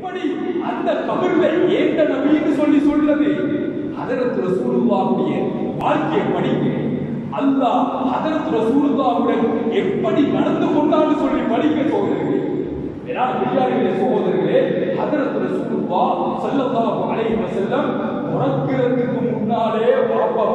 எப்படி அந்த கபர்ல ஏந்த நபின்னு சொல்லி சொல்றது ஹதரத் ரசூலுல்லாஹுடைய வாழ்க்கையை படிங்க அல்லாஹ் ஹதரத் ரசூலுல்லாஹுடன் எப்படி நடந்து கொண்டான்னு சொல்லி படிக்க சோதரர்களே ஏன்னா பெரியார்களே சகோதரர்களே ஹதரத் ரசூலுல்லாஹ் ஸல்லல்லாஹு அலைஹி வஸல்லம் பிறக்கிறதுக்கு முன்னாலே பாப்பா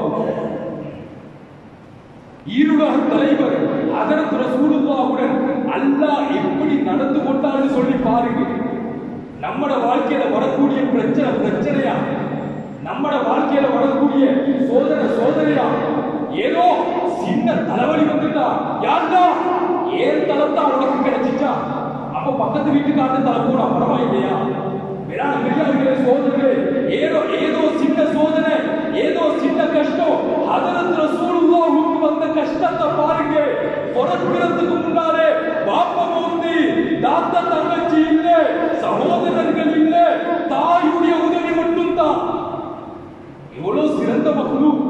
ஈருலக தலைவர் ஹதரத் ரசூலுல்லாஹுடன் அல்லாஹ் எப்படி நடந்து கொண்டான்னு சொல்லி பாருங்க நம்மட வாழ்க்கையில வரக்கூடிய பிரச்சனை பிரச்சனையா நம்மட வாழ்க்கையில வரக்கூடிய சோதனை சோதனையா ஏதோ சின்ன தலைவலி வந்துட்டா யாருடா ஏன் தலத்தா உனக்கு கிடைச்சிச்சா அப்ப பக்கத்து வீட்டுக்காரன் தலை போனா பரவாயில்லையா வேளாண் பெரியார்களே சோதனை ஏதோ ஏதோ சின்ன சோதனை ஏதோ சின்ன கஷ்டம் ஹதரத் ரசூலுல்லாஹுக்கு வந்த கஷ்டத்தை பாருங்க பிறக்கிறதுக்கு முன்னாலே பாப்பா மூர்த்தி தாத்தா தங்கச்சி இல்ல சகோதரர்கள் இல்ல தாயுடைய உதவி மட்டும்தான் எவ்வளவு சிறந்த மக்களும்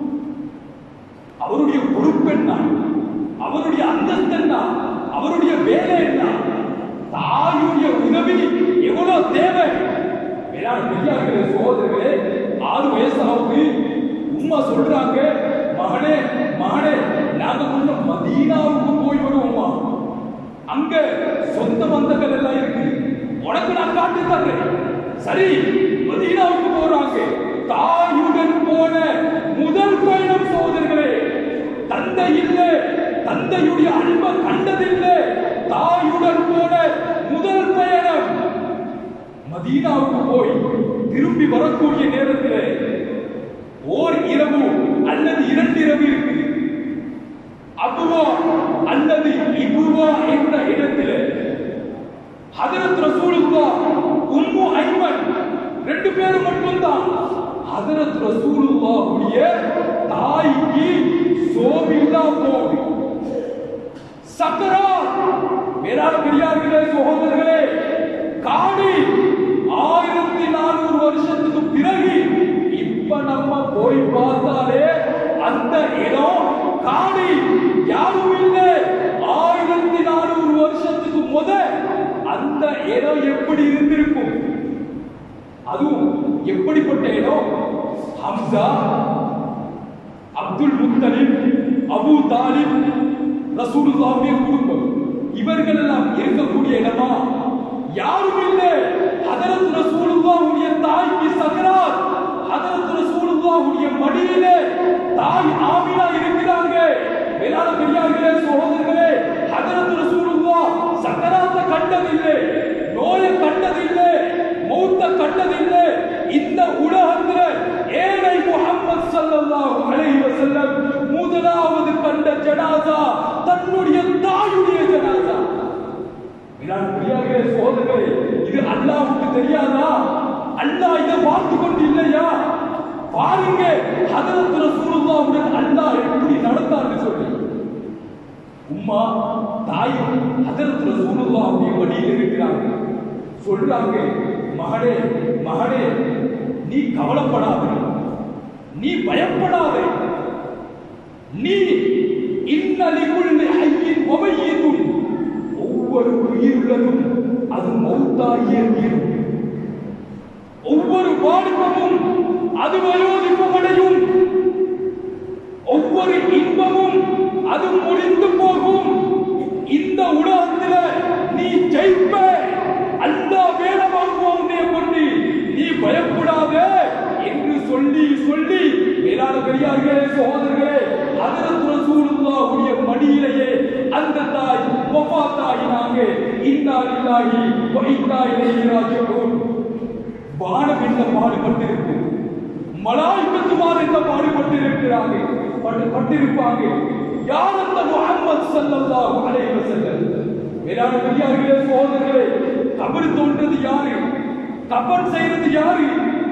அவருடைய பொறுப்பு என்ன அவருடைய அந்தஸ்து என்ன அவருடைய வேலை என்ன தாயுடைய உதவி எவ்வளவு தேவை வேளாண் பெரியார்களே சகோதரர்களே ஆறு வயசாவது உம்மா சொல்றாங்க மகனே மகனே நாங்க கொஞ்சம் மதீனாவுக்கு போய் வருவோமா அங்க சொந்த பந்தங்கள் எல்லாம் இருக்கு உனக்கு நான் காட்டி தர்றேன் சரி மதீனாவுக்கு போறாங்க தாயுடன் போன முதல் பயணம் சோதர்களே தந்தை இல்லை தந்தையுடைய அன்பை கண்டதில்லை தாயுடன் போன முதல் பயணம் மதீனாவுக்கு போய் திரும்பி வரக்கூடிய நேரத்தில் ஓர் இரவு அல்லது இரண்டு இரவு இருக்கு அபுவா அல்லது இபுவா என்ற இடத்தில் ஹதரத் ரசூலுல்லா உம்மு ஐமன் ரெண்டு பேரும் மட்டும்தான் ஹதரத் ரசூலுல்லாஹுடைய தாய்க்கு சோபில்லா போகுது சக்கரா வேறால் பெரியார்களே சகோதரர்களே காடி ஆயிரத்தி நானூறு வருஷத்துக்கு பிறகு இப்ப நம்ம போய் பார்த்தாலே அந்த இடம் காடி யாரும் இல்லை ஆயிரத்தி நானூறு வருஷத்துக்கு முத அந்த இடம் எப்படி இருந்திருக்கும் அதுவும் எப்படிப்பட்ட இடம் Hamza Abdul Muttalib Abu Talib ரசூலுல்லாஹுடைய குடும்பம் இவர்கள் எல்லாம் இருக்கக்கூடிய இடமா யாரும் இல்லை ஹதரத் ரசூலுல்லாஹுடைய தாய்க்கு சகராத் ஹதரத் ரசூலுல்லாஹுடைய மடியிலே தாய் ஆமினா இருக்கிறாங்க வேளாண் பெரியார்களே சகோதரர்களே ஹதரத் ரசூலுல்லாஹ் சக்கராத்த கண்டதில்லை நோயை கண்டதில்லை மௌத்த கண்டதில்லை இந்த உலகத்துல ஏழை முஹம்மது ஸல்லல்லாஹு அலைஹி வஸல்லம் முதலாவது கண்ட ஜனாசா தன்னுடைய தாயுடைய ஜனாசா இதான் பிரியார்களே சோதர்களே இது அல்லாஹ்வுக்கு தெரியாதா அல்லாஹ் இதை பார்த்து கொண்டு இல்லையா பாருங்க ஹதரத் ரசூலுல்லாஹுடன் அல்லாஹ் எப்படி நடந்தார்னு சொல்லி உம்மா தாய் ஹதரத் ரசூலுல்லாஹுடைய வழியில் இருக்கிறாங்க சொல்றாங்க மகனே மகனே நீ கவலைப்படாதே நீ பயப்படாதே நீ இன்னலிக்குள்ளே ஐயின் ஒவையீதும் ஒவ்வொரு உயிருள்ளதும் அது மௌத்தாகிய தீரும் ஒவ்வொரு வாலிபமும் அது வயோதிப்பமடையும் ஒவ்வொரு இன்பமும் அது முடிந்து போகும் இந்த உலகத்துல நீ ஜெயிப்ப அல்லாஹ் வேலை வாங்குவான் உன்னைய கொண்டு நீ பயப்படாத என்று சொல்லி சொல்லி மேலான பெரியார்களே சகோதரர்களே ஹதரத் ரசூலுல்லாஹுடைய மடியிலேயே அந்த தாய் வஃபாத்தாயினாங்க இன்னா லில்லாஹி வ இன்னா இலைஹி ராஜிஊன் வானம் என்ன பாடுபட்டிருக்கு மலாய்க்கத்துமார் என்ன பாடுபட்டு இருக்கிறாங்க பட்டு பட்டிருப்பாங்க யார் அந்த முஹம்மது ஸல்லல்லாஹு அலைஹி வஸல்லம் மேலான பெரியார்களே சகோதரர்களே கபர் தோன்றது யாரு கபன் செய்யறது யாரு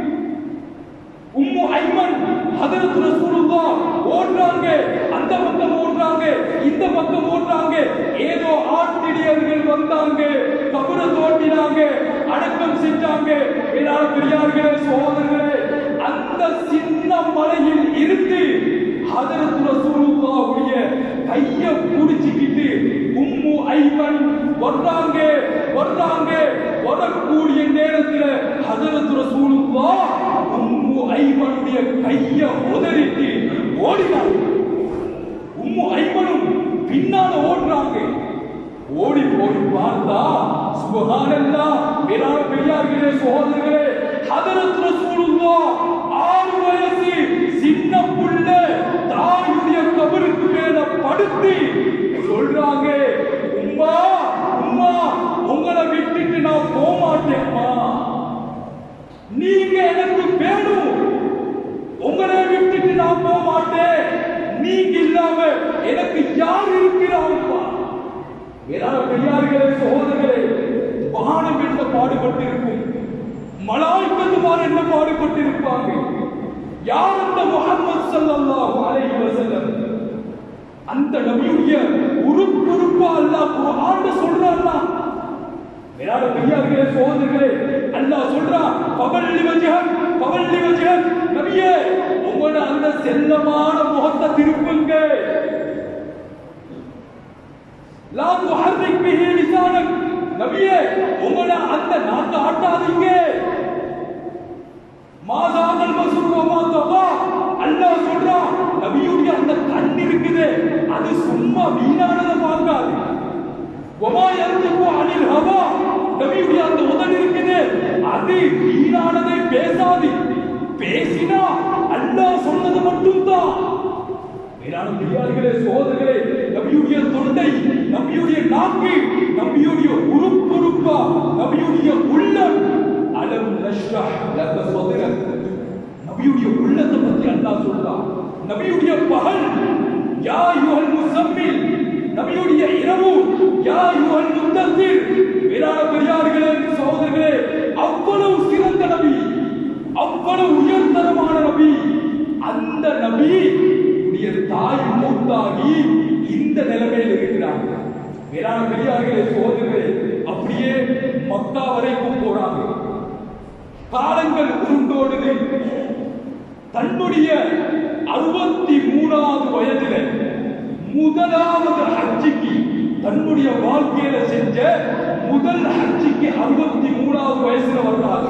உம்மு ஐமன் ஹதரத் ரசூலுல்லாஹ் ஓடுறாங்க அந்த பக்கம் ஓடுறாங்க இந்த பக்கம் ஓடுறாங்க ஏதோ ஆட்டிடியர்கள் வந்தாங்க கபர தோண்டினாங்க அடக்கம் செஞ்சாங்க மேலான பெரியார்களே சகோதரர்களே அந்த சின்ன மலையில் இருந்து ஹதரத் ரசூலுல்லாஹுடைய கைய புடிச்சுக்கிட்டு உம்மு ஐமன் வர்றாங்க வர்றாங்க வரக்கூடிய நேரத்துல ஹஜரத் ரசூலுல்லாஹ் உம்மு ஐமனுடைய கைய உதறிட்டு ஓடினாங்க உம்மு ஐமனும் பின்னால ஓடுறாங்க ஓடி போய் பார்த்தா சுபஹானல்லாஹ் மேலான பெரியார்களே சகோதரர்களே ஹஜரத் ரசூலுல்லாஹ் ஆறு வயசு சின்ன புள்ள தாயுடைய கபருக்கு மேல படுத்து சொல்றாங்க உம்மா உம்மா உங்களை விட்டுட்டு நான் போக மாட்டேன்மா நீங்க எனக்கு வேணும் உங்களை விட்டுட்டு நான் போக மாட்டேன் நீங்க இல்லாம எனக்கு யார் இருக்கிறாங்கப்பா வேறான பெரியார்களே சகோதரர்களே வானம் என்ன பாடுபட்டிருக்கும் மலாய்க்கத்துமார் என்ன பாடுபட்டிருப்பாங்க யார் அந்த முகமது ஸல்லல்லாஹு அலைஹி வஸல்லம் அந்த நபியுடைய உருப்புருப்பா அல்லாஹ் குர்ஆன்ல சொல்றான்னா வேறான பெரியார்களே சகோதரர்களே அல்லாஹ் சொல்றான் பவல்லி வஜஹன் பவல்லி வஜஹன் நபியே உங்களோட அந்த செல்லமான முகத்தை திருப்புங்க லா துஹர்ரிக் பிஹி லிசானக் நபியே உங்களோட அந்த நாட்டை ஆட்டாதீங்க மாதாமல் மசூர் தவா அல்லாஹ் சொல்றான் நபியுடைய அந்த கண் இருக்குது அது சும்மா வீணானதை பார்க்காது ஒமா யர்துகு அனில் ஹவா நபியுடைய அந்த உதடு இருக்குது அது வீணானதை பேசாது பேசினா அல்லாஹ் சொன்னது மட்டும்தான் மேலான பெரியார்களே சோதர்களே நபியுடைய தொண்டை நபியுடைய நாக்கு நபியுடைய உறுப்புறுப்பா நபியுடைய உள்ளம் அலம் நஷ்ரஹ் லக சத்ரக் நபியுடைய உள்ளத்தை பத்தி அல்லாஹ் சொல்றான் நபியுடைய பகல் யா யுஹல் முஸம்மில் நபியுடைய இரவு யா யுஹல் முத்தஸிர் மேலான பெரியார்களே சகோதரர்களே அவ்வளவு சிறந்த நபி அவ்வளவு உயர்தரமான நபி அந்த நபி உடைய தாய் மூத்தாகி இந்த நிலைமையில் இருக்கிறாங்க மேலான பெரியார்களே சகோதரர்களே அப்படியே மக்கா வரைக்கும் போறாங்க காலங்கள் உருண்டோடுது தன்னுடைய அறுபத்தி மூணாவது வயதில முதலாவது ஹஜ்ஜிக்கு தன்னுடைய வாழ்க்கையில செஞ்ச முதல் ஹஜ்ஜிக்கு அறுபத்தி மூணாவது வயசுல வர்றாங்க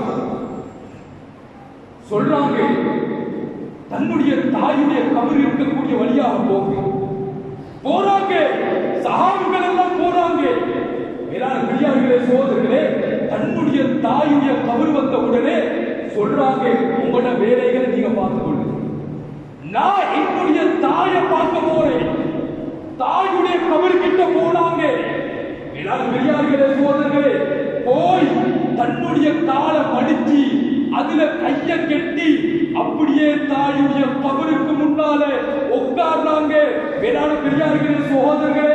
சொல்றாங்க தன்னுடைய தாயுடைய கபர் இருக்கக்கூடிய வழியாக போங்க போறாங்க சஹாபிகள் எல்லாம் போறாங்க மேலான பெரியார்களே சோதர்களே தன்னுடைய தாயுடைய கபர் வந்த உடனே சொல்றாங்க உங்களோட வேலைகளை நீங்க பார்த்துக்கொள்ளுங்க நான் என்னுடைய தாயை பார்க்க போறேன் தாயுடைய கபர் கிட்ட போனாங்க மேலான பெரியார்களே சோதர்களே போய் தன்னுடைய காலை மடிச்சு அதுல கைய கெட்டி அப்படியே தாயுடைய கபருக்கு முன்னால உட்கார்றாங்க வேளாண் பெரியார்களே சகோதரர்களே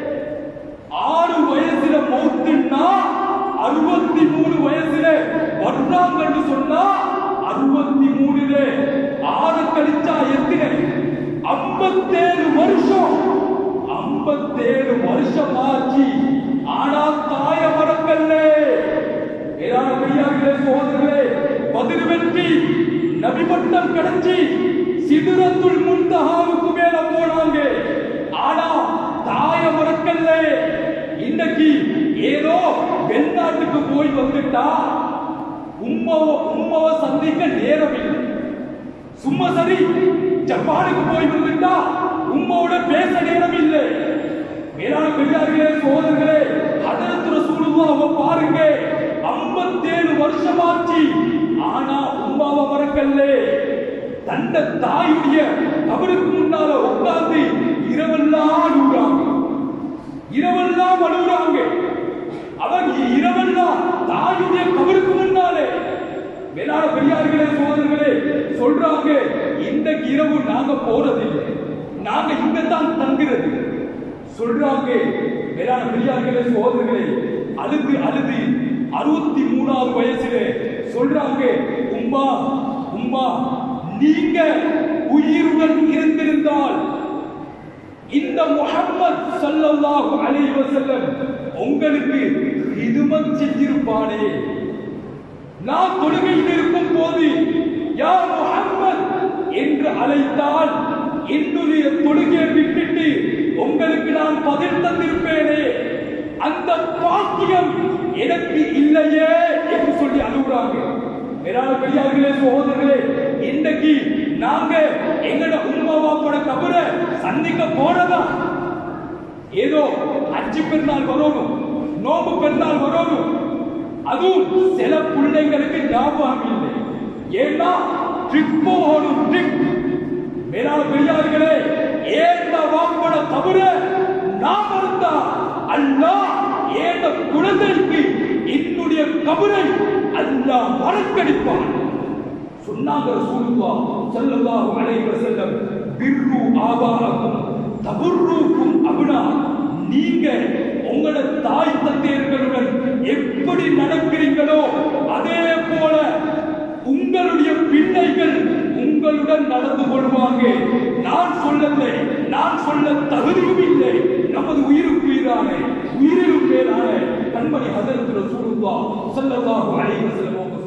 ஆறு வயசுல மௌத்துன்னா அறுபத்தி மூணு வயசுல வர்றாங்கன்னு சொன்னா அறுபத்தி மூணுல ஆறு கழிச்சா எத்தனை ஐம்பத்தேழு வருஷம் ஐம்பத்தேழு வருஷம் ஆச்சு ஆனா தாய மறக்கல்ல ஏதாவது பெரியார்களே சகோதரர்களே பதில் வெற்றி நபி பட்டம் கிடைச்சி சிதுரத்துள் முன்தஹாவுக்கு மேல போனாங்க ஆனா தாய மறக்கல்ல இன்னைக்கு ஏதோ வெளிநாட்டுக்கு போய் வந்துட்டா உம்மாவ உம்மாவ சந்திக்க நேரம் இல்லை சும்மா சரி ஜப்பானுக்கு போய் வந்துட்டா உம்மாவோட பேச நேரம் இல்லை மேலான பெரியார்களே சோதர்களே ஹதரத் ரசூலுல்லாஹ் பாருங்க 57 வருஷமாச்சு ஆனா உம்மாவை மறக்கல்ல தந்த தாயுடைய கபருக்கு முன்னால உட்கார்ந்து இரவெல்லாம் அழுகுறாங்க இரவெல்லாம் அழுகுறாங்க அவன் இரவெல்லாம் தாயுடைய கபருக்கு முன்னாலே மேலான பெரியார்களே சோதர்களே சொல்றாங்க இந்த இரவு நாங்க போறதில்லை நாங்க இங்க தான் தங்குறது சொல்றாங்க மேலான பெரியார்களே சோதர்களே அழுது அழுது அறுபத்தி மூணாவது வயசுல சொல்றாங்க உம்மா உம்மா நீங்க உயிருடன் இருந்திருந்தால் இந்த முஹம்மத் ஸல்லல்லாஹு அலைஹி வஸல்லம் உங்களுக்கு ஹிதுமத் செஞ்சிருப்பானே நான் தொழுகையில் இருக்கும் போது யா முஹம்மத் என்று அழைத்தால் என்னுடைய தொழுகையை விட்டுட்டு உங்களுக்கு நான் பதில் தந்திருப்பேனே அந்த பாக்கியம் எனக்கு இல்லையே என்று சொல்லி அனுப்புறாங்க மேலான பெரியார்களே சகோதரர்களே இன்றைக்கு நாங்க எங்கட உண்மை வாப்போட கபரை சந்திக்க போனதா ஏதோ அஞ்சு பெருநாள் வரணும் நோம்பு பெருநாள் வரணும் அதுவும் சில பிள்ளைங்களுக்கு ஞாபகம் இல்லை ஏன்னா ட்ரிப் போகணும் ட்ரிப் மேலான பெரியார்களே ஏந்த வாப்பட தவிர நாம் இருந்தா அல்லாஹ் ஏந்த குழந்தைக்கு என்னுடைய கபரை அல்லாஹ் மறக்கடிப்பான் சொன்னாங்க ரசூலுல்லாஹ் ஸல்லல்லாஹு அலைஹி வஸல்லம் பிர்ரு ஆபாஅக்கும் தபுர்ருக்கும் அப்னா நீங்க உங்களோட தாய் தந்தையர்களுடன் எப்படி நடக்கிறீங்களோ அதே போல உங்களுடைய பிள்ளைகள் உங்களுடன் நடந்து கொள்வாங்க நான் சொல்லலை நான் சொல்ல தகுதியும் இல்லை நமது உயிருக்கு உயிரான உயிரிலும் மேலான கண்மணி ஹதரத் ரசூலுல்லாஹ் ஸல்லல்லாஹு அலைஹி வஸல்லம் அவங்க